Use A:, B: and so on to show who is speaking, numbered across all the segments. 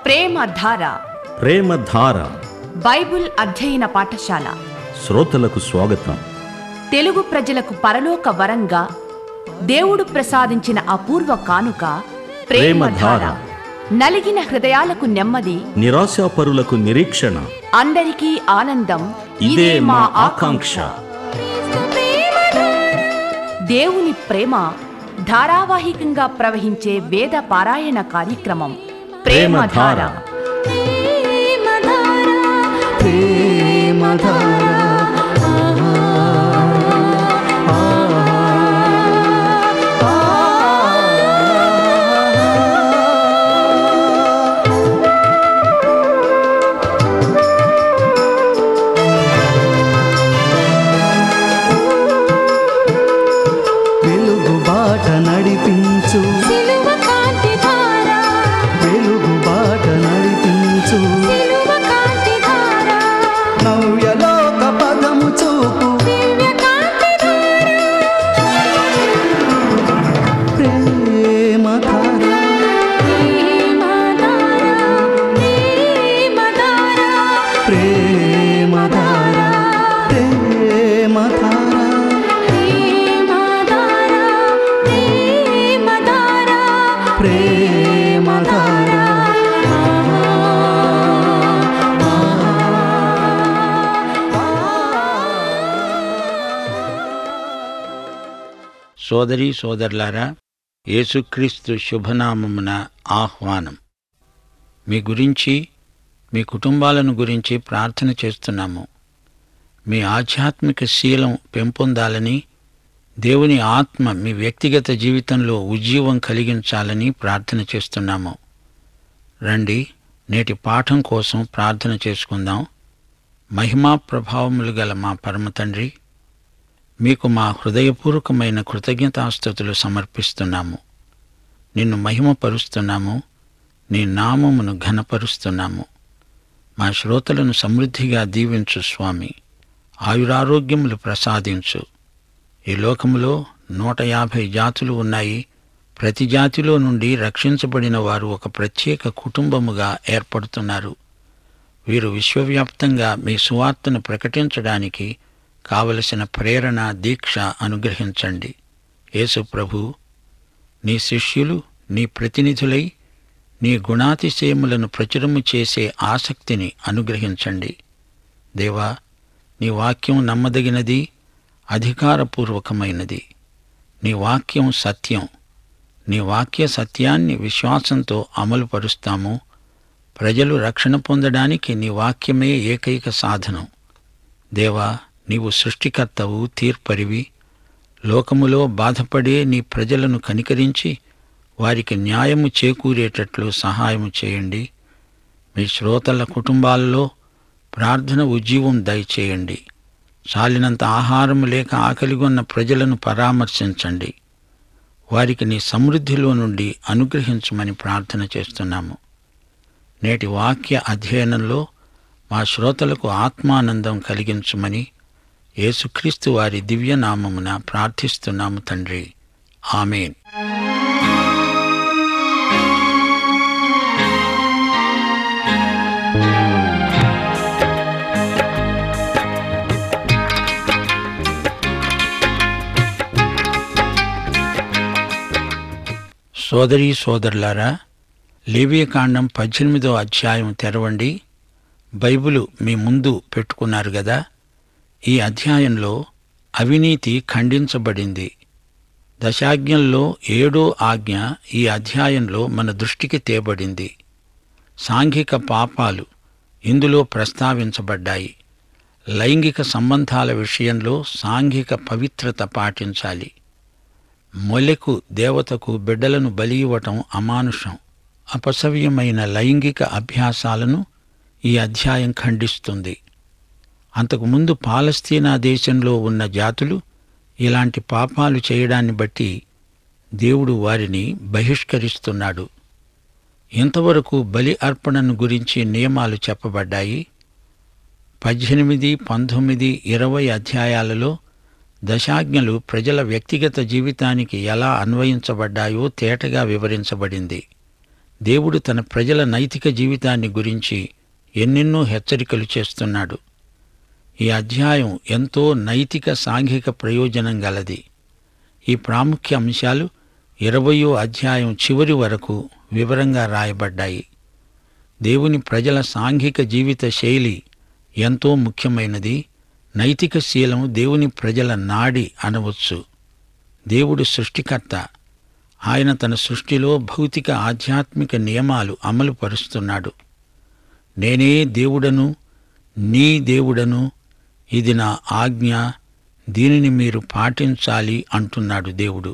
A: ప్రేమధార
B: ప్రేమధార
A: Bible అధ్యయన పాఠశాల
B: శ్రోతలకు స్వాగతం
A: తెలుగు ప్రజలకు పరలోక వరంగా దేవుడు ప్రసాదించిన అపూర్వ కానుక ప్రేమధార
B: ప్రేమధార.
A: నలిగిన హృదయాలకు నెమ్మది
B: నిరాశాపరులకు నిరీక్షణ
A: అందరికీ ఆనందం
B: ఇదే మా ఆకాంక్ష
A: దేవుని ప్రేమ ధారావాహికంగా ప్రవహించే వేద పారాయణ కార్యక్రమం ప్రేమధార
C: వెలుగు బాట నడిపించు
D: సిలువ కాంతి ధార
C: వెలుగు బాట నడిపించు
D: సిలువ కాంతి ధార
C: నవ్యలోక పదము చూపు
D: దివ్య కాంతి ధార
C: ప్రేమ ధార
D: ప్రేమ ధార ప్రేమ ధార
C: ప్రేమ ధార ప్రేమ ధార
D: ప్రేమ ధార ప్రేమ ధార
C: ప్రేమ ధార
E: సోదరి సోదరులారా యేసుక్రీస్తు శుభనామమున ఆహ్వానం మీ గురించి మీ కుటుంబాలను గురించి ప్రార్థన చేస్తున్నాము మీ ఆధ్యాత్మిక శీలం పెంపొందాలని దేవుని ఆత్మ మీ వ్యక్తిగత జీవితంలో ఉజ్జీవం కలిగించాలని ప్రార్థన చేస్తున్నాము రండి నేటి పాఠం కోసం ప్రార్థన చేసుకుందాం మహిమా ప్రభావములు గల మా పరమ తండ్రి మీకు మా హృదయపూర్వకమైన కృతజ్ఞతాస్థుతులు సమర్పిస్తున్నాము నిన్ను మహిమపరుస్తున్నాము నీ నామమును ఘనపరుస్తున్నాము మా శ్రోతలను సమృద్ధిగా దీవించు స్వామి ఆయురారోగ్యములు ప్రసాదించు ఈ లోకములో నూట యాభై జాతులు ఉన్నాయి ప్రతి జాతిలో నుండి రక్షించబడిన వారు ఒక ప్రత్యేక కుటుంబముగా ఏర్పడుతున్నారు వీరు విశ్వవ్యాప్తంగా మీ సువార్తను ప్రకటించడానికి కావలసిన ప్రేరణ దీక్ష అనుగ్రహించండి యేసు ప్రభు నీ శిష్యులు నీ ప్రతినిధులై నీ గుణాతిశయములను ప్రచురము చేసే ఆసక్తిని అనుగ్రహించండి దేవా నీ వాక్యం నమ్మదగినది అధికారపూర్వకమైనది నీ వాక్యం సత్యం నీ వాక్య సత్యాన్ని విశ్వాసంతో అమలుపరుస్తాము ప్రజలు రక్షణ పొందడానికి నీ వాక్యమే ఏకైక సాధనం దేవా నీవు సృష్టికర్తవు తీర్పరివి లోకములో బాధపడే నీ ప్రజలను కనికరించి వారికి న్యాయము చేకూరేటట్లు సహాయము చేయండి మీ శ్రోతల కుటుంబాలలో ప్రార్థన ఉజ్జీవం దయచేయండి చాలినంత ఆహారం లేక ఆకలిగొన్న ప్రజలను పరామర్శించండి వారికి నీ సమృద్ధిలో నుండి అనుగ్రహించమని ప్రార్థన చేస్తున్నాము నేటి వాక్య అధ్యయనంలో మా శ్రోతలకు ఆత్మానందం కలిగించమని యేసుక్రీస్తు వారి దివ్యనామమున ప్రార్థిస్తున్నాము తండ్రి ఆమెన్ సోదరీ సోదరులారా లేవియకాండం పద్దెనిమిదో అధ్యాయం తెరవండి బైబిలు మీ ముందు పెట్టుకున్నారు గదా ఈ అధ్యాయంలో అవినీతి ఖండించబడింది దశాజ్ఞల్లో ఏడో ఆజ్ఞ ఈ అధ్యాయంలో మన దృష్టికి తేబడింది సాంఘిక పాపాలు ఇందులో ప్రస్తావించబడ్డాయి లైంగిక సంబంధాల విషయంలో సాంఘిక పవిత్రత పాటించాలి మొలెకు దేవతకు బిడ్డలను బలి ఇవ్వటం అమానుషం అపసవ్యమైన లైంగిక అభ్యాసాలను ఈ అధ్యాయం ఖండిస్తుంది అంతకుముందు పాలస్తీనా దేశంలో ఉన్న జాతులు ఇలాంటి పాపాలు చేయడాన్ని బట్టి దేవుడు వారిని బహిష్కరిస్తున్నాడు ఇంతవరకు బలి అర్పణను గురించి నియమాలు చెప్పబడ్డాయి పద్దెనిమిది పంతొమ్మిది ఇరవై అధ్యాయాలలో దశాజ్ఞలు ప్రజల వ్యక్తిగత జీవితానికి ఎలా అన్వయించబడ్డాయో తేటగా వివరించబడింది దేవుడు తన ప్రజల నైతిక జీవితాన్ని గురించి ఎన్నెన్నో హెచ్చరికలు చేస్తున్నాడు ఈ అధ్యాయం ఎంతో నైతిక సాంఘిక ప్రయోజనం గలది ఈ ప్రాముఖ్య అంశాలు ఇరవయో అధ్యాయం చివరి వరకు వివరంగా రాయబడ్డాయి దేవుని ప్రజల సాంఘిక జీవిత శైలి ఎంతో ముఖ్యమైనది నైతిక శీలం దేవుని ప్రజల నాడి అనవచ్చు దేవుడు సృష్టికర్త ఆయన తన సృష్టిలో భౌతిక ఆధ్యాత్మిక నియమాలు అమలు పరుస్తున్నాడు నేనే దేవుడను నీ దేవుడను ఇది నా ఆజ్ఞ దీనిని మీరు పాటించాలి అంటున్నాడు దేవుడు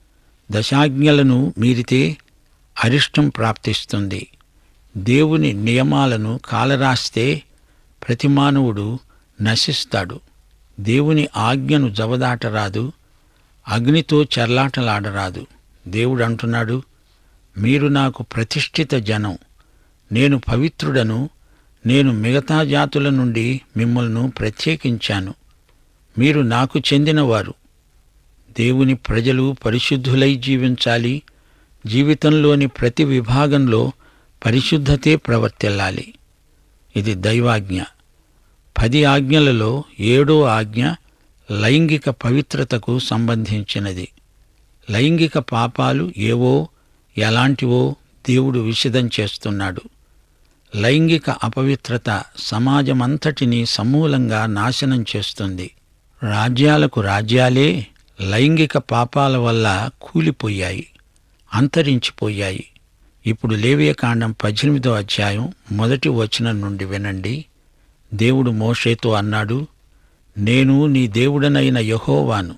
E: దశాజ్ఞలను మీరితే అరిష్టం ప్రాప్తిస్తుంది దేవుని నియమాలను కాలరాస్తే ప్రతి మానవుడు నశిస్తాడు దేవుని ఆజ్ఞను జవదాటరాదు అగ్నితో చెర్లాటలాడరాదు దేవుడు అంటున్నాడు మీరు నాకు ప్రతిష్ఠిత జనం నేను పవిత్రుడను నేను మిగతా జాతుల నుండి మిమ్మల్ని ప్రత్యేకించాను మీరు నాకు చెందినవారు దేవుని ప్రజలు పరిశుద్ధులై జీవించాలి జీవితంలోని ప్రతి విభాగంలో పరిశుద్ధతే ప్రవర్తిల్లాలి ఇది దైవాజ్ఞ పది ఆజ్ఞలలో ఏడో ఆజ్ఞ లైంగిక పవిత్రతకు సంబంధించినది లైంగిక పాపాలు ఏవో ఎలాంటివో దేవుడు విషదం చేస్తున్నాడు లైంగిక అపవిత్రత సమాజమంతటినీ సమూలంగా నాశనం చేస్తుంది రాజ్యాలకు రాజ్యాలే లైంగిక పాపాల వల్ల కూలిపోయాయి అంతరించిపోయాయి ఇప్పుడు లేవియకాండం పద్దెనిమిదో అధ్యాయం మొదటి వచనం నుండి వినండి దేవుడు మోషేతో అన్నాడు నేను నీ దేవుడనైన యహోవాను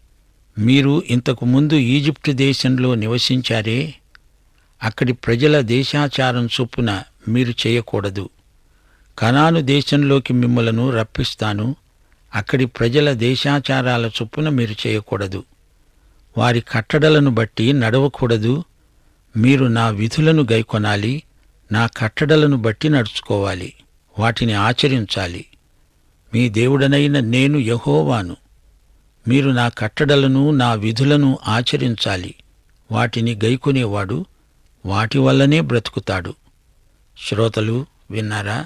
E: మీరు ఇంతకు ముందు ఈజిప్టు దేశంలో నివసించారే అక్కడి ప్రజల దేశాచారం చొప్పున మీరు చేయకూడదు కనాను దేశంలోకి మిమ్మలను రప్పిస్తాను అక్కడి ప్రజల దేశాచారాల చొప్పున మీరు చేయకూడదు వారి కట్టడలను బట్టి నడవకూడదు మీరు నా విధులను గైకొనాలి నా కట్టడలను బట్టి నడుచుకోవాలి వాటిని ఆచరించాలి మీ దేవుడనైన నేను యహోవాను మీరు నా కట్టడలను నా విధులను ఆచరించాలి వాటిని గైకొనేవాడు వాటి వల్లనే బ్రతుకుతాడు శ్రోతలు విన్నారా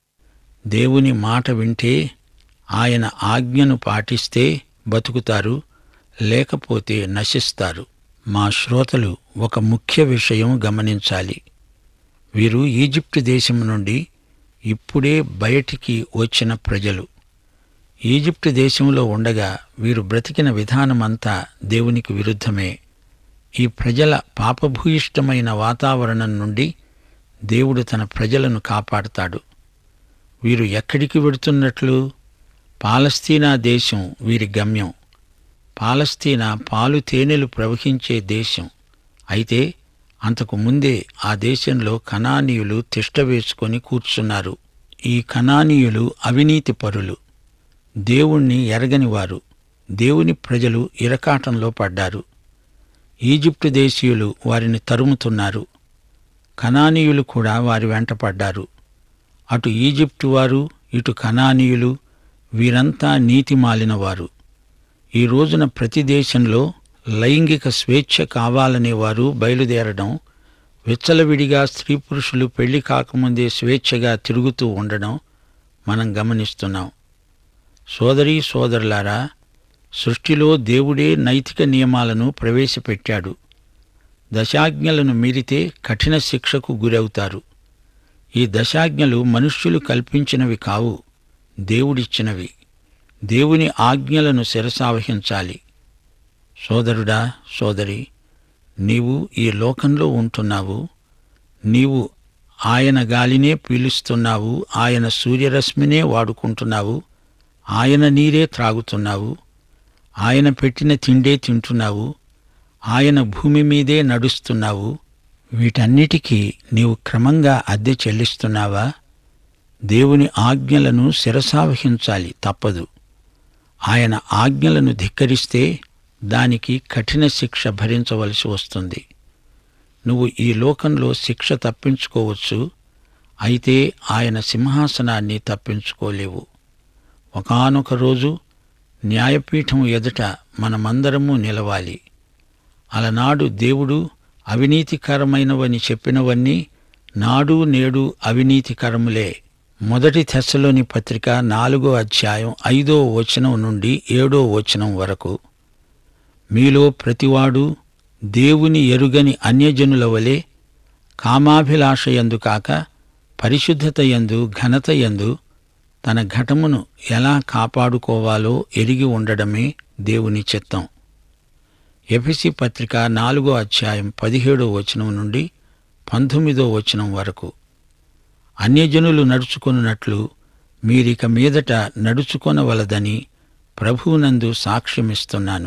E: దేవుని మాట వింటే ఆయన ఆజ్ఞను పాటిస్తే బతుకుతారు లేకపోతే నశిస్తారు మా శ్రోతలు ఒక ముఖ్య విషయం గమనించాలి వీరు ఈజిప్టు దేశం నుండి ఇప్పుడే బయటికి వచ్చిన ప్రజలు ఈజిప్టు దేశంలో ఉండగా వీరు బ్రతికిన విధానమంతా దేవునికి విరుద్ధమే ఈ ప్రజల పాపభూయిష్టమైన వాతావరణం నుండి దేవుడు తన ప్రజలను కాపాడుతాడు వీరు ఎక్కడికి వెడుతున్నట్లు పాలస్తీనా దేశం వీరి గమ్యం పాలస్తీనా పాలు తేనెలు ప్రవహించే దేశం అయితే అంతకు ముందే ఆ దేశంలో కనానీయులు తిష్టవేసుకొని కూర్చున్నారు ఈ కనానీయులు అవినీతి పరులు దేవుణ్ణి ఎరగనివారు దేవుని ప్రజలు ఇరకాటంలో పడ్డారు ఈజిప్టు దేశీయులు వారిని తరుముతున్నారు కనానీయులు కూడా వారి వెంట పడ్డారు అటు ఈజిప్టు వారు ఇటు కనానీయులు వీరంతా నీతి మాలినవారు ఈ రోజున ప్రతి దేశంలో లైంగిక స్వేచ్ఛ కావాలనే వారు బయలుదేరడం విచ్చలవిడిగా స్త్రీ పురుషులు పెళ్లి కాకముందే స్వేచ్ఛగా తిరుగుతూ ఉండడం మనం గమనిస్తున్నాం సోదరీ సోదరులారా సృష్టిలో దేవుడే నైతిక నియమాలను ప్రవేశపెట్టాడు దశాజ్ఞలను మీరితే కఠిన శిక్షకు గురవుతారు ఈ దశాజ్ఞలు మనుష్యులు కల్పించినవి కావు దేవుడిచ్చినవి దేవుని ఆజ్ఞలను శిరసావహించాలి సోదరుడా సోదరి నీవు ఈ లోకంలో ఉంటున్నావు నీవు ఆయన గాలినే పీలుస్తున్నావు ఆయన సూర్యరశ్మినే వాడుకుంటున్నావు ఆయన నీరే త్రాగుతున్నావు ఆయన పెట్టిన తిండే తింటున్నావు ఆయన భూమి మీదే నడుస్తున్నావు వీటన్నిటికీ నీవు క్రమంగా అద్దె చెల్లిస్తున్నావా దేవుని ఆజ్ఞలను శిరసావహించాలి తప్పదు ఆయన ఆజ్ఞలను ధిక్కరిస్తే దానికి కఠిన శిక్ష భరించవలసి వస్తుంది నువ్వు ఈ లోకంలో శిక్ష తప్పించుకోవచ్చు అయితే ఆయన సింహాసనాన్ని తప్పించుకోలేవు ఒకానొక రోజు న్యాయపీఠం ఎదుట మనమందరము నిలవాలి అలనాడు దేవుడు అవినీతికరమైనవని చెప్పినవన్నీ నాడు నేడు అవినీతికరములే మొదటి తెస్సలోని పత్రిక నాలుగో అధ్యాయం ఐదో వచనం నుండి ఏడో వచనం వరకు మీలో ప్రతివాడు దేవుని ఎరుగని అన్యజనుల వలె కామాభిలాషయందు కాక పరిశుద్ధత యందు ఘనత యందు తన ఘటమును ఎలా కాపాడుకోవాలో ఎరిగి ఉండడమే దేవుని చిత్తం ఎఫెసి పత్రిక నాలుగో అధ్యాయం పదిహేడో వచనం నుండి పంతొమ్మిదో వచనం వరకు అన్యజనులు నడుచుకొనున్నట్లు మీరిక మీదట నడుచుకొనవలదని ప్రభువునందు సాక్ష్యమిస్తున్నాను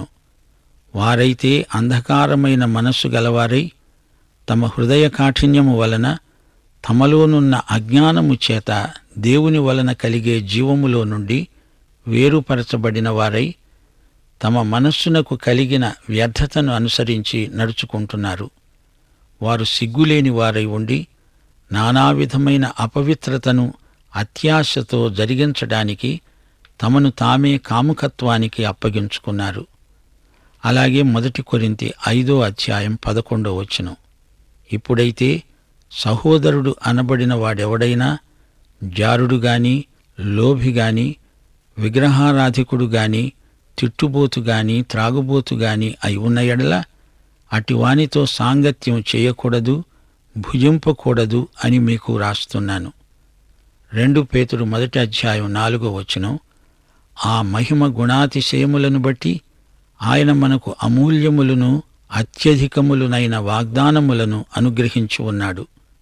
E: వారైతే అంధకారమైన మనస్సు గలవారై తమ హృదయ కాఠిన్యము వలన తమలోనున్న అజ్ఞానము చేత దేవుని వలన కలిగే జీవములో నుండి వేరుపరచబడిన వారై తమ మనస్సునకు కలిగిన వ్యర్థతను అనుసరించి నడుచుకుంటున్నారు వారు సిగ్గులేని వారై ఉండి నానావిధమైన అపవిత్రతను అత్యాశతో జరిగించడానికి తమను తామే కాముకత్వానికి అప్పగించుకున్నారు అలాగే మొదటి కొరింతి ఐదో అధ్యాయం పదకొండో వచనం ఇప్పుడైతే సహోదరుడు అనబడిన వాడెవడైనా జారుడు గాని లోభి గాని విగ్రహారాధికుడు గాని తిట్టుబోతు గాని త్రాగుబోతు గాని అయి ఉన్న ఎడల అటివానితో సాంగత్యం చేయకూడదు భుజింపకూడదు అని మీకు రాస్తున్నాను రెండు పేతుడు మొదటి అధ్యాయం నాలుగో వచనం ఆ మహిమ గుణాతిశయములను బట్టి ఆయన మనకు అమూల్యములను అత్యధికములునైన వాగ్దానములను అనుగ్రహించి ఉన్నాడు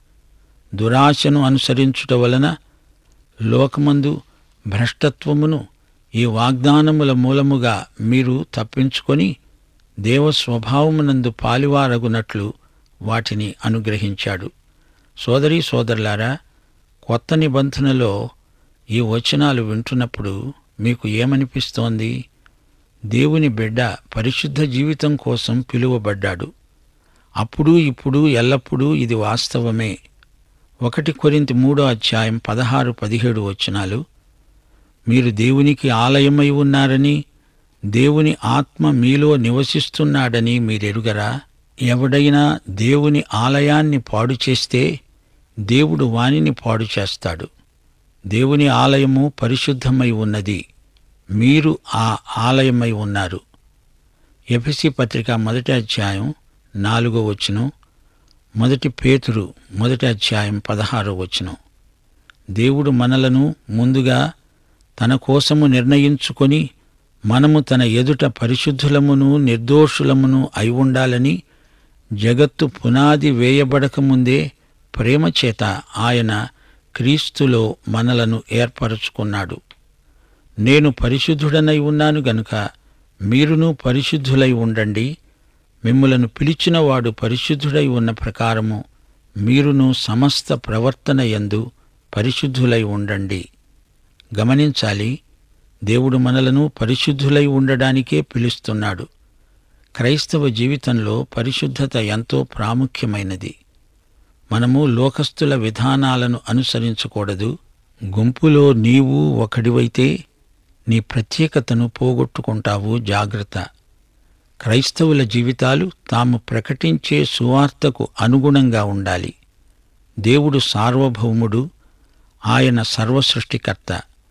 E: దురాశను అనుసరించుట వలన లోకమందు భ్రష్టత్వమును ఈ వాగ్దానముల మూలముగా మీరు తప్పించుకొని దేవ స్వభావమునందు పాలివారగునట్లు వాటిని అనుగ్రహించాడు సోదరీ సోదరులారా కొత్త నిబంధనలో ఈ వచనాలు వింటున్నప్పుడు మీకు ఏమనిపిస్తోంది దేవుని బిడ్డ పరిశుద్ధ జీవితం కోసం పిలువబడ్డాడు అప్పుడు ఇప్పుడు ఎల్లప్పుడూ ఇది వాస్తవమే ఒకటి కొరింతి మూడో అధ్యాయం పదహారు పదిహేడు వచనాలు మీరు దేవునికి ఆలయమై ఉన్నారని దేవుని ఆత్మ మీలో నివసిస్తున్నాడని మీరెరుగరా ఎవడైనా దేవుని ఆలయాన్ని పాడు చేస్తే దేవుడు వానిని పాడు చేస్తాడు దేవుని ఆలయము పరిశుద్ధమై ఉన్నది మీరు ఆ ఆలయమై ఉన్నారు ఎఫెసి పత్రిక మొదటి అధ్యాయం నాలుగో వచనం మొదటి పేతురు మొదటి అధ్యాయం పదహారో వచనం దేవుడు మనలను ముందుగా తన కోసము నిర్ణయించుకొని మనము తన ఎదుట పరిశుద్ధులమును నిర్దోషులమును అయి ఉండాలని జగత్తు పునాది వేయబడకముందే ప్రేమ చేత ఆయన క్రీస్తులో మనలను ఏర్పరచుకున్నాడు నేను పరిశుద్ధుడనై ఉన్నాను గనుక మీరును పరిశుద్ధులై ఉండండి మిమ్ములను పిలిచినవాడు పరిశుద్ధుడై ఉన్న ప్రకారము మీరును సమస్త ప్రవర్తన యందు పరిశుద్ధులై ఉండండి గమనించాలి దేవుడు మనలను పరిశుద్ధులై ఉండడానికే పిలుస్తున్నాడు క్రైస్తవ జీవితంలో పరిశుద్ధత ఎంతో ప్రాముఖ్యమైనది మనము లోకస్తుల విధానాలను అనుసరించకూడదు గుంపులో నీవు ఒకడివైతే నీ ప్రత్యేకతను పోగొట్టుకుంటావు జాగ్రత్త క్రైస్తవుల జీవితాలు తాము ప్రకటించే సువార్తకు అనుగుణంగా ఉండాలి దేవుడు సార్వభౌముడు ఆయన సర్వసృష్టికర్త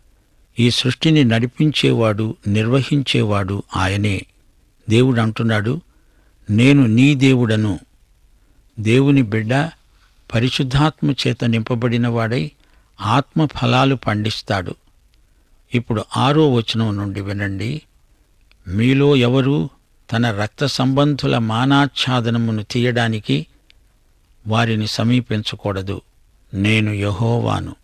E: ఈ సృష్టిని నడిపించేవాడు నిర్వహించేవాడు ఆయనే దేవుడు అంటున్నాడు నేను నీ దేవుడను దేవుని బిడ్డ పరిశుద్ధాత్మ చేత నింపబడిన వాడై ఆత్మ ఫలాలు పండిస్తాడు ఇప్పుడు ఆరో వచనం నుండి వినండి మీలో ఎవరు తన రక్త సంబంధుల మానాచ్ఛాదనమును తీయడానికి వారిని సమీపించకూడదు నేను యహోవాను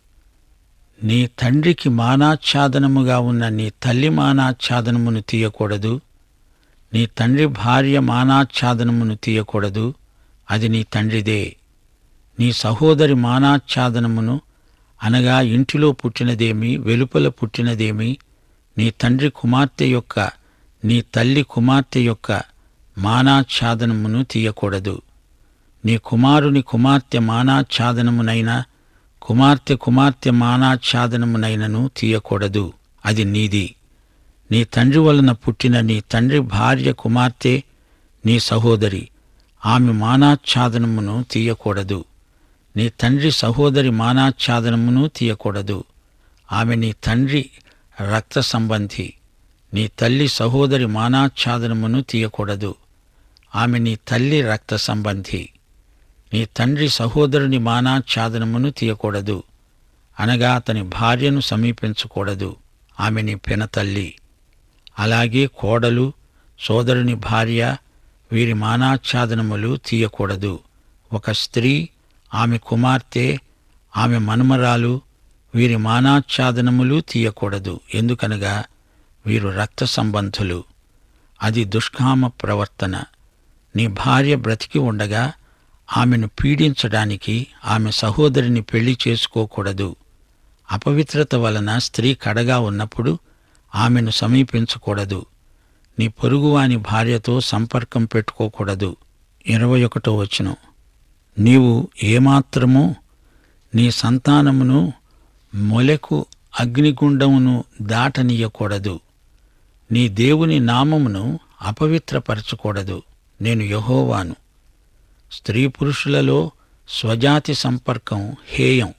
E: నీ తండ్రికి మానాచ్ఛాదనముగా ఉన్న నీ తల్లి మానాచ్ఛాదనమును తీయకూడదు నీ తండ్రి భార్య మానాచ్ఛాదనమును తీయకూడదు అది నీ తండ్రిదే నీ సహోదరి మానాచ్ఛాదనమును అనగా ఇంటిలో పుట్టినదేమి వెలుపల పుట్టినదేమి నీ తండ్రి కుమార్తె యొక్క నీ తల్లి కుమార్తె యొక్క మానాచ్ఛాదనమును తీయకూడదు నీ కుమారుని కుమార్తె మానాచ్ఛాదనమునైనా కుమార్తె కుమార్తె మానాచ్ఛాదనమునైనను తీయకూడదు అది నీది నీ తండ్రి వలన పుట్టిన నీ తండ్రి భార్య కుమార్తె నీ సహోదరి ఆమె మానాచ్ఛాదనమును తీయకూడదు నీ తండ్రి సహోదరి మానాచ్ఛాదనమును తీయకూడదు ఆమె నీ తండ్రి రక్త సంబంధి నీ తల్లి సహోదరి మానాచ్ఛాదనమును తీయకూడదు ఆమె నీ తల్లి రక్త సంబంధి నీ తండ్రి సహోదరుని మానాచ్ఛాదనమును తీయకూడదు అనగా అతని భార్యను సమీపించకూడదు ఆమె నీ పినతల్లి అలాగే కోడలు సోదరుని భార్య వీరి మానాచ్ఛాదనములు తీయకూడదు ఒక స్త్రీ ఆమె కుమార్తె ఆమె మనుమరాలు వీరి మానాచ్ఛాదనములు తీయకూడదు ఎందుకనగా వీరు రక్త సంబంధులు అది దుష్కామ ప్రవర్తన నీ భార్య బ్రతికి ఉండగా ఆమెను పీడించడానికి ఆమె సహోదరిని పెళ్లి చేసుకోకూడదు అపవిత్రత వలన స్త్రీ కడగా ఉన్నప్పుడు ఆమెను సమీపించకూడదు నీ పొరుగువాని భార్యతో సంపర్కం పెట్టుకోకూడదు ఇరవై ఒకటో వచనం నీవు ఏమాత్రము నీ సంతానమును మొలకు అగ్నిగుండమును దాటనీయకూడదు నీ దేవుని నామమును అపవిత్రపరచకూడదు నేను యహోవాను స్త్రీ పురుషులలో స్వజాతి సంపర్కం హేయం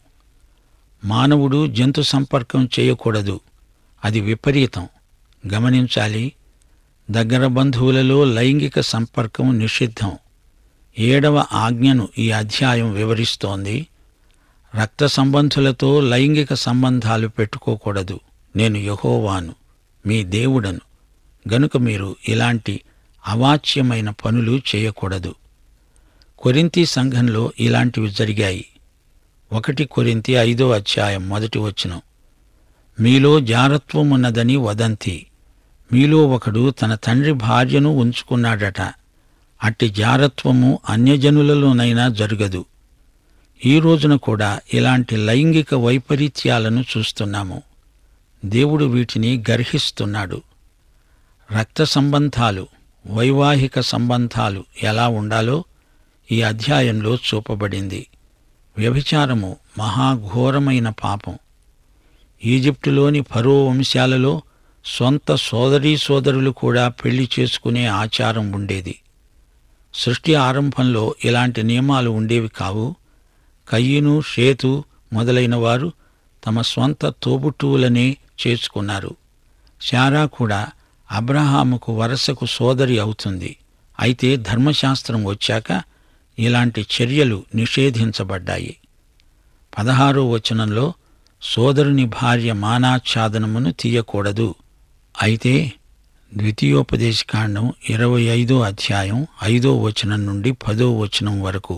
E: మానవుడు జంతు సంపర్కం చేయకూడదు అది విపరీతం గమనించాలి దగ్గర బంధువులలో లైంగిక సంపర్కం నిషిద్ధం ఏడవ ఆజ్ఞను ఈ అధ్యాయం వివరిస్తోంది రక్త సంబంధులతో లైంగిక సంబంధాలు పెట్టుకోకూడదు నేను యహోవాను మీ దేవుడను గనుక మీరు ఇలాంటి అవాచ్యమైన పనులు చేయకూడదు కొరింతి సంఘంలో ఇలాంటివి జరిగాయి ఒకటి కొరింతి ఐదో అధ్యాయం మొదటి వచనం మీలో జారత్వమున్నదని వదంతి మీలో ఒకడు తన తండ్రి భార్యను ఉంచుకున్నాడట అట్టి జారత్వము అన్యజనులలోనైనా జరగదు ఈ రోజున కూడా ఇలాంటి లైంగిక వైపరీత్యాలను చూస్తున్నాము దేవుడు వీటిని గర్హిస్తున్నాడు రక్త సంబంధాలు వైవాహిక సంబంధాలు ఎలా ఉండాలో ఈ అధ్యాయంలో చూపబడింది వ్యభిచారము మహాఘోరమైన పాపం ఈజిప్టులోని ఫరో వంశాలలో సొంత సోదరీ సోదరులు కూడా పెళ్లి చేసుకునే ఆచారం ఉండేది సృష్టి ఆరంభంలో ఇలాంటి నియమాలు ఉండేవి కావు కయ్యను షేతు మొదలైన వారు తమ స్వంత తోబుట్టువులనే చేసుకున్నారు శారా కూడా అబ్రహాముకు వరసకు సోదరి అవుతుంది అయితే ధర్మశాస్త్రం వచ్చాక ఇలాంటి చర్యలు నిషేధించబడ్డాయి పదహారో వచనంలో సోదరుని భార్య మానాచ్ఛాదనమును తీయకూడదు అయితే ద్వితీయోపదేశకాండం ఇరవై ఐదో అధ్యాయం ఐదో వచనం నుండి పదో వచనం వరకు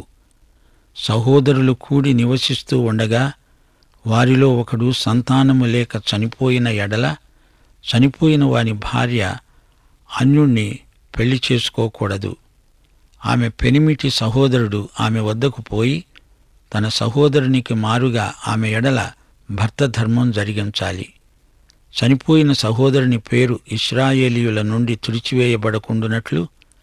E: సహోదరులు కూడి నివసిస్తూ ఉండగా వారిలో ఒకడు సంతానము లేక చనిపోయిన ఎడల చనిపోయిన వాని భార్య అన్యుణ్ణి పెళ్లి చేసుకోకూడదు ఆమె పెనిమిటి సహోదరుడు ఆమె వద్దకు పోయి తన సహోదరునికి మారుగా ఆమె ఎడల భర్త ధర్మం జరిగించాలి చనిపోయిన సహోదరుని పేరు ఇస్రాయేలీయుల నుండి తుడిచివేయబడకుండునట్లు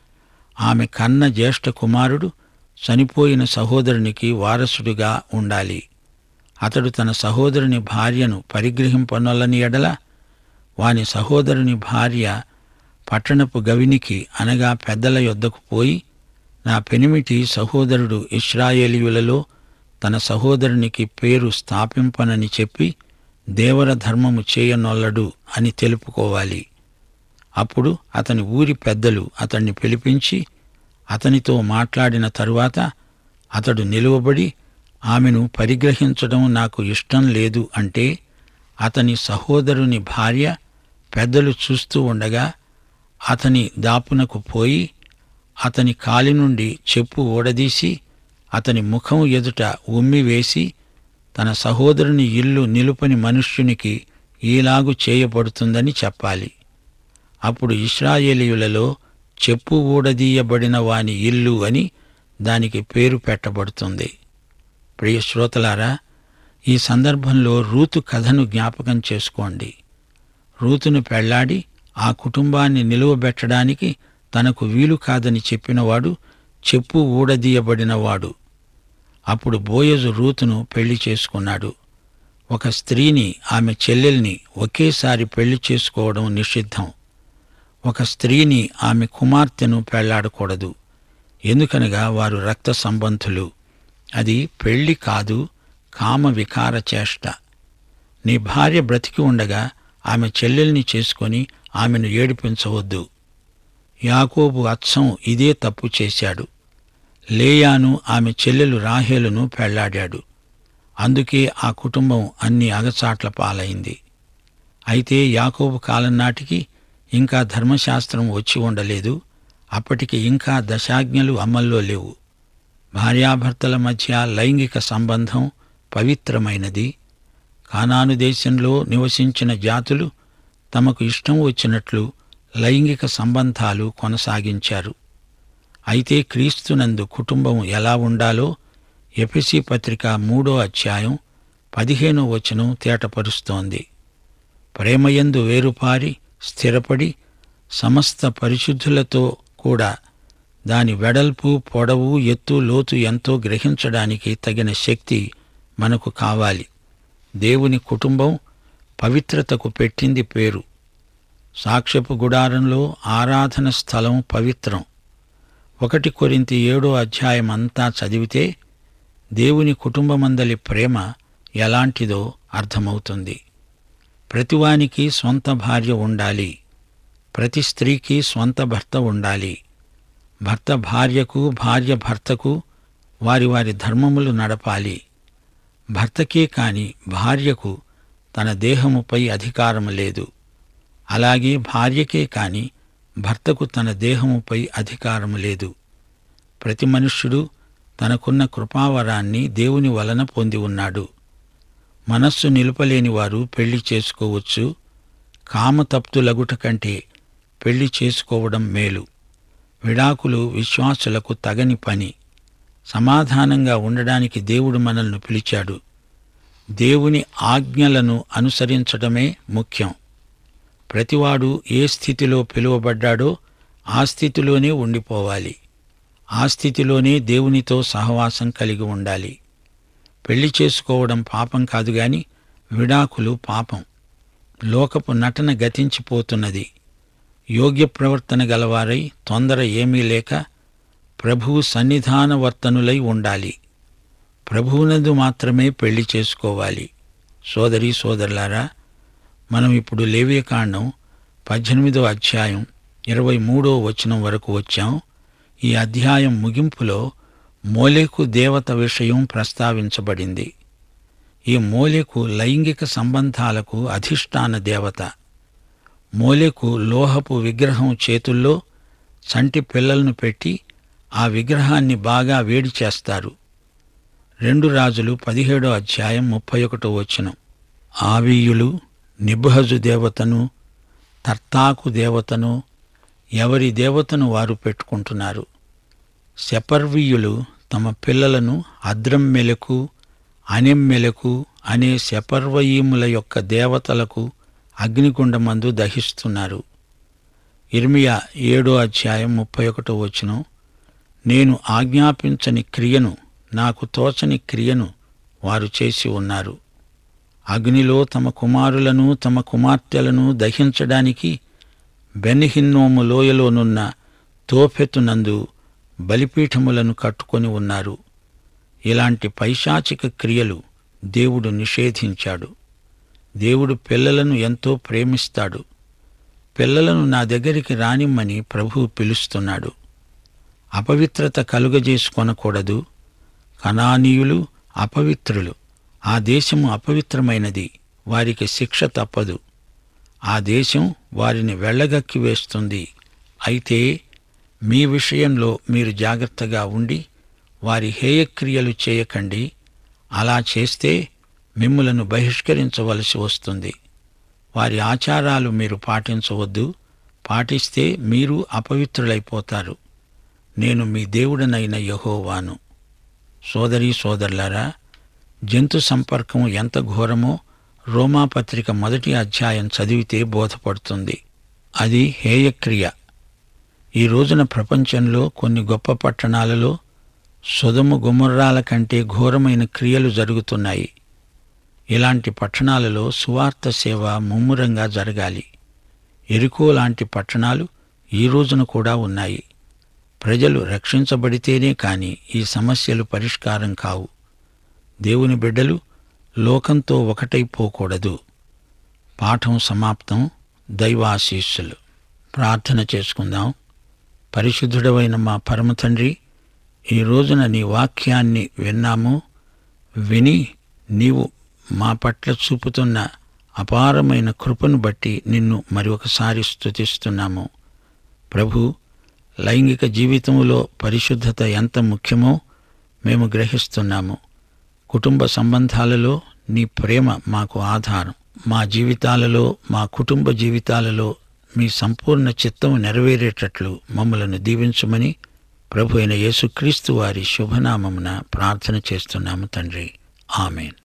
E: ఆమె కన్న జ్యేష్ఠ కుమారుడు చనిపోయిన సహోదరునికి వారసుడిగా ఉండాలి అతడు తన సహోదరుని భార్యను పరిగ్రహింపనొల్లని ఎడల వాని సహోదరుని భార్య పట్టణపు గవినికి అనగా పెద్దల యొద్దకు పోయి నా పెనిమిటి సహోదరుడు ఇస్రాయేలీయులలో తన సహోదరునికి పేరు స్థాపింపనని చెప్పి దేవర ధర్మము చేయనొల్లడు అని తెలుపుకోవాలి అప్పుడు అతని ఊరి పెద్దలు అతన్ని పిలిపించి అతనితో మాట్లాడిన తరువాత అతడు నిలువబడి ఆమెను పరిగ్రహించడం నాకు ఇష్టం లేదు అంటే అతని సహోదరుని భార్య పెద్దలు చూస్తూ ఉండగా అతని దాపునకు పోయి అతని కాలి నుండి చెప్పు ఊడదీసి అతని ముఖం ఎదుట ఉమ్మివేసి తన సహోదరుని ఇల్లు నిలుపని మనుష్యునికి ఈలాగు చేయబడుతుందని చెప్పాలి అప్పుడు ఇస్రాయేలీయులలో చెప్పు ఊడదీయబడిన వాని ఇల్లు అని దానికి పేరు పెట్టబడుతుంది ప్రియ శ్రోతలారా ఈ సందర్భంలో రూతు కథను జ్ఞాపకం చేసుకోండి రూతును పెళ్లాడి ఆ కుటుంబాన్ని నిలువబెట్టడానికి తనకు వీలు కాదని చెప్పినవాడు చెప్పు ఊడదీయబడినవాడు అప్పుడు బోయజు రూతును పెళ్లి చేసుకున్నాడు ఒక స్త్రీని ఆమె చెల్లెల్ని ఒకేసారి పెళ్లి చేసుకోవడం నిషిద్ధం ఒక స్త్రీని ఆమె కుమార్తెను పెళ్లాడకూడదు ఎందుకనగా వారు రక్త సంబంధులు అది పెళ్లి కాదు కామ వికార చేష్ట నీ భార్య బ్రతికి ఉండగా ఆమె చెల్లెల్ని చేసుకొని ఆమెను ఏడిపించవద్దు యాకోబు అచ్చం ఇదే తప్పు చేశాడు లేయాను ఆమె చెల్లెలు రాహేలును పెళ్లాడాడు అందుకే ఆ కుటుంబం అన్ని అగచాట్ల పాలైంది అయితే యాకోబు కాలం నాటికి ఇంకా ధర్మశాస్త్రం వచ్చి ఉండలేదు అప్పటికి ఇంకా దశాజ్ఞలు అమల్లో లేవు భార్యాభర్తల మధ్య లైంగిక సంబంధం పవిత్రమైనది కానాను దేశంలో నివసించిన జాతులు తమకు ఇష్టం వచ్చినట్లు లైంగిక సంబంధాలు కొనసాగించారు అయితే క్రీస్తునందు కుటుంబం ఎలా ఉండాలో ఎపిసి పత్రిక మూడో అధ్యాయం పదిహేనో వచనం తేటపరుస్తోంది ప్రేమయందు వేరుపారి స్థిరపడి సమస్త పరిశుద్ధులతో కూడా దాని వెడల్పు పొడవు ఎత్తు లోతు ఎంతో గ్రహించడానికి తగిన శక్తి మనకు కావాలి దేవుని కుటుంబం పవిత్రతకు పెట్టింది పేరు సాక్ష్యపు గుడారంలో ఆరాధన స్థలం పవిత్రం ఒకటి కొరింతి ఏడో అధ్యాయం అంతా చదివితే దేవుని కుటుంబమందలి ప్రేమ ఎలాంటిదో అర్థమవుతుంది ప్రతివానికి స్వంత భార్య ఉండాలి ప్రతి స్త్రీకి స్వంత భర్త ఉండాలి భర్త భార్యకు భార్య భర్తకు వారి వారి ధర్మములు నడపాలి భర్తకే కాని భార్యకు తన దేహముపై అధికారం లేదు అలాగే భార్యకే కాని భర్తకు తన దేహముపై అధికారం లేదు ప్రతి మనుష్యుడు తనకున్న కృపావరాన్ని దేవుని వలన పొంది ఉన్నాడు మనస్సు నిలుపలేని వారు పెళ్లి చేసుకోవచ్చు కామతప్తులగుట కంటే పెళ్లి చేసుకోవడం మేలు విడాకులు విశ్వాసులకు తగని పని సమాధానంగా ఉండడానికి దేవుడు మనల్ని పిలిచాడు దేవుని ఆజ్ఞలను అనుసరించడమే ముఖ్యం ప్రతివాడు ఏ స్థితిలో పిలువబడ్డాడో ఆ స్థితిలోనే ఉండిపోవాలి ఆ స్థితిలోనే దేవునితో సహవాసం కలిగి ఉండాలి పెళ్లి చేసుకోవడం పాపం కాదు గాని విడాకులు పాపం లోకపు నటన గతించిపోతున్నది యోగ్య ప్రవర్తన గలవారై తొందర ఏమీ లేక ప్రభువు సన్నిధానవర్తనులై ఉండాలి ప్రభువునందు మాత్రమే పెళ్లి చేసుకోవాలి సోదరి సోదరులారా మనం ఇప్పుడు లేవియకాండం పద్దెనిమిదో అధ్యాయం ఇరవై మూడో వచనం వరకు వచ్చాం ఈ అధ్యాయం ముగింపులో మోలేకు దేవత విషయం ప్రస్తావించబడింది ఈ మోలేకు లైంగిక సంబంధాలకు అధిష్టాన దేవత మోలేకు లోహపు విగ్రహం చేతుల్లో చంటి పిల్లలను పెట్టి ఆ విగ్రహాన్ని బాగా వేడి చేస్తారు రెండు రాజులు పదిహేడో అధ్యాయం ముప్పై ఒకటో వచనం ఆవీయులు నిబ్హజు దేవతను తర్తాకు దేవతను ఎవరి దేవతను వారు పెట్టుకుంటున్నారు శపర్వీయులు తమ పిల్లలను అద్రమ్మెలకు అనెమ్మెలకు అనే శపర్వయీముల యొక్క దేవతలకు అగ్నిగుండమందు దహిస్తున్నారు ఇర్మియా ఏడో అధ్యాయం ముప్పై ఒకటో వచనం నేను ఆజ్ఞాపించని క్రియను నాకు తోచని క్రియను వారు చేసి ఉన్నారు అగ్నిలో తమ కుమారులను తమ కుమార్తెలను దహించడానికి బెన్హిన్నోము లోయలోనున్న తోఫెతునందు బలిపీఠములను కట్టుకొని ఉన్నారు ఇలాంటి పైశాచిక క్రియలు దేవుడు నిషేధించాడు దేవుడు పిల్లలను ఎంతో ప్రేమిస్తాడు పిల్లలను నా దగ్గరికి రానిమ్మని ప్రభువు పిలుస్తున్నాడు అపవిత్రత కలుగజేసుకొనకూడదు కనానీయులు అపవిత్రులు ఆ దేశము అపవిత్రమైనది వారికి శిక్ష తప్పదు ఆ దేశం వారిని వెళ్ళగక్కి వేస్తుంది అయితే మీ విషయంలో మీరు జాగ్రత్తగా ఉండి వారి హేయక్రియలు చేయకండి అలా చేస్తే మిమ్ములను బహిష్కరించవలసి వస్తుంది వారి ఆచారాలు మీరు పాటించవద్దు పాటిస్తే మీరు అపవిత్రులైపోతారు నేను మీ దేవుడనైన యహోవాను సోదరీ సోదరులారా జంతు సంపర్కం ఎంత ఘోరమో రోమాపత్రిక మొదటి అధ్యాయం చదివితే బోధపడుతుంది అది హేయక్రియ ఈ రోజున ప్రపంచంలో కొన్ని గొప్ప పట్టణాలలో సుధము గుమర్రాల కంటే ఘోరమైన క్రియలు జరుగుతున్నాయి ఇలాంటి పట్టణాలలో సువార్త సేవ ముమ్మురంగా జరగాలి ఎరుకో లాంటి పట్టణాలు ఈ రోజున కూడా ఉన్నాయి ప్రజలు రక్షించబడితేనే కాని ఈ సమస్యలు పరిష్కారం కావు దేవుని బిడ్డలు లోకంతో ఒకటైపోకూడదు పాఠం సమాప్తం దైవాశీస్సులు ప్రార్థన చేసుకుందాం పరిశుద్ధుడవైన మా పరమ తండ్రి ఈ రోజున నీ వాక్యాన్ని విన్నాము విని నీవు మా పట్ల చూపుతున్న అపారమైన కృపను బట్టి నిన్ను మరి ఒకసారి స్తుతిస్తున్నాము ప్రభు లైంగిక జీవితంలో పరిశుద్ధత ఎంత ముఖ్యమో మేము గ్రహిస్తున్నాము కుటుంబ సంబంధాలలో నీ ప్రేమ మాకు ఆధారం మా జీవితాలలో మా కుటుంబ జీవితాలలో మీ సంపూర్ణ చిత్తం నెరవేరేటట్లు మమ్మలను దీవించమని ప్రభు అయిన యేసుక్రీస్తు వారి శుభనామమున ప్రార్థన చేస్తున్నాము తండ్రి ఆమెన్